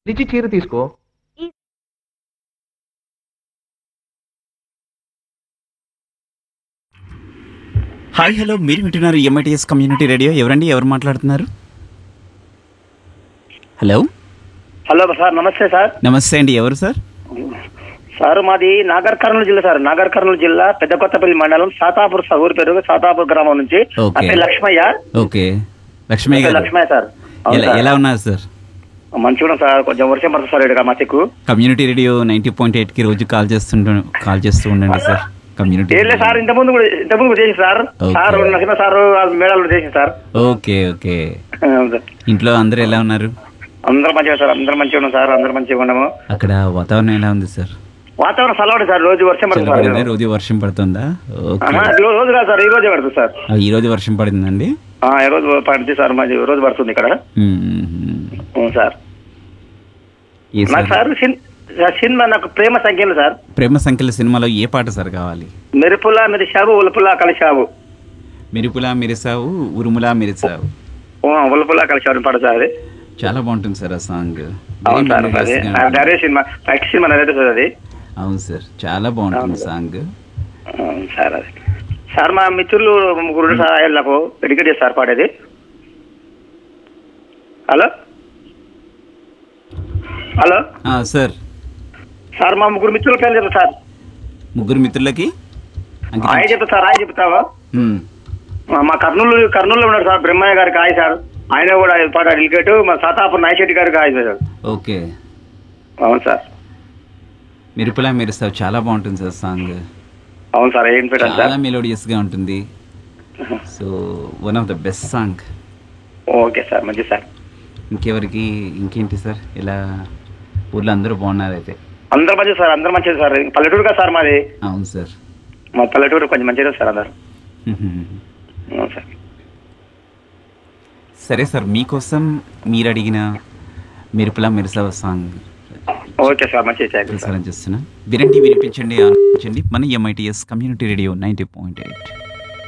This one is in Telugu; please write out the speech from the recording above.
ఇచ్చి చీర తీసుకో హాయ్ హలో మీరు వింటున్నారు ఎంఐటిఎస్ కమ్యూనిటీ రేడియో ఎవరండి ఎవరు మాట్లాడుతున్నారు హలో హలో సార్ నమస్తే సార్ నమస్తే అండి ఎవరు సార్ సార్ మాది నాగర్ కర్నూలు జిల్లా సార్ నాగర్ కర్నూలు జిల్లా పెద్ద కొత్తపల్లి మండలం సాతాపూర్ సార్ ఊరి పేరు సాతాపూర్ గ్రామం నుంచి ఓకే. నా పేరు లక్ష్మయ్య ఓకే లక్ష్మీ నా పేరు గారు లక్ష్మయ్య సార్ అవును ఎలా సార్. ఎలా ఉన్నారు సార్ మంచిగా ఉన్నాం సార్ కొంచెం వర్షం పడుతుంది సార్ ఇక్కడ మసికు కమ్యూనిటీ రేడియో నైంటీ పాయింట్ ఎయిట్కి రోజు కాల్ చేస్తుంటు కాల్ చేస్తూ ఉండండి సార్ కమ్యూనిటీ ఏం లేదు సార్ ఇంత ముందు కూడా ఇంత ముందు కూడా చేసి sir okay. Sir Narasimha sir మేడాలు చేసి సార్ ఓకే ఓకే అవును సార్. ఇంట్లో అందరూ ఎలా ఉన్నారు అందరం మంచిగా సార్ అందరం మంచిగా ఉన్నాం సార్ అందరం మంచిగా ఉన్నాము అక్కడ వాతావరణం ఎలా ఉంది సార్ వాతావరణం సలవాడు సార్ రోజు వర్షం పడుతుంది సార్ చల్లబడిందా? రోజు వర్షం పడుతుందా ఓకే ఆహా, రో- రోజు కాదు సార్ ఈ రోజే పడుతుంది సార్ ఆ, ఈ రోజు వర్షం పడిందండి ఆ, ఈ రోజు పడుతుంది సార్ మాది రోజు పడుతుంది ఇక్కడ మ్మ్. అవును సార్ ఏ నాకు సార్ సార్ సిన్- సార్ సినిమా నాకు ప్రేమ సంఖ్యలు సార్ ప్రేమ సంఖ్యల సినిమాలో ఏ పాట సార్ కావాలి మెరుపులా మెరిశావు ఉలుపులా కలిశావు మిరుపులా మిరిసావు ఉరుములా మిరిసావు ఓ, ఉలుపులా కలిశావు పాట సార్ అది చాలా బాగుంటుంది సార్ ఆ సాంగ్ అవును సార్ అది అదే సినిమా ఫస్ట్ సినిమా అదే సార్ అది అవును సార్ చాలా బాగుంటుంది సాంగ్ అవును సార్ అది సార్ మా మిత్రులు ముగ్గురు సార్ ఆయన నాకు డెడికేట్ చేస్తారు పాడేది హలో హలో ఆ, సార్ సార్ మా ముగ్గురు మిత్రుల పేరు చెప్తా సార్ ముగ్గురు మిత్రులకి అంకితం. ఆయన చెప్తా సార్ ఆయన చెప్తావా మ్మ్. మా- మా కర్నూలు కర్నూలులో ఉన్నాడు సార్ బ్రహ్మయ్య గారికి హాయ్ సార్ ఆయన కూడా పాట డెలికేట్ మా సాతాపూర్ నాయశెట్టి గారికి హాయ్ సార్ ఓకే అవును సార్ మిరుపులా మిరిసావు చాలా బాగుంటుంది సార్ సాంగ్ అవును సార్ ఏం పెట్టాను చాలా సార్ మెలోడియస్ గా ఉంటుంది so one of the best song okay sir మంచి సార్ ఇంకెవరికి ఇంకేంటి సార్ ఇలా ఊర్లో అందరూ బాగున్నారు అయితే అందరు మంచిది సార్ అందరు మంచిది సార్ పల్లెటూరు కదా సార్ మాది అవును సార్ మా పల్లెటూరు కొంచెం మంచిది సార్ అందరు అవును సార్ సరే సార్ మీకోసం మీరు అడిగిన Mirupula Mirisava song okay sir మంచిది థ్యాంక్ యూ సార్ ప్రసారం చేస్తున్నా వినండి వినిపించండి ఆనందించండి మన MITS community radio ninety point eight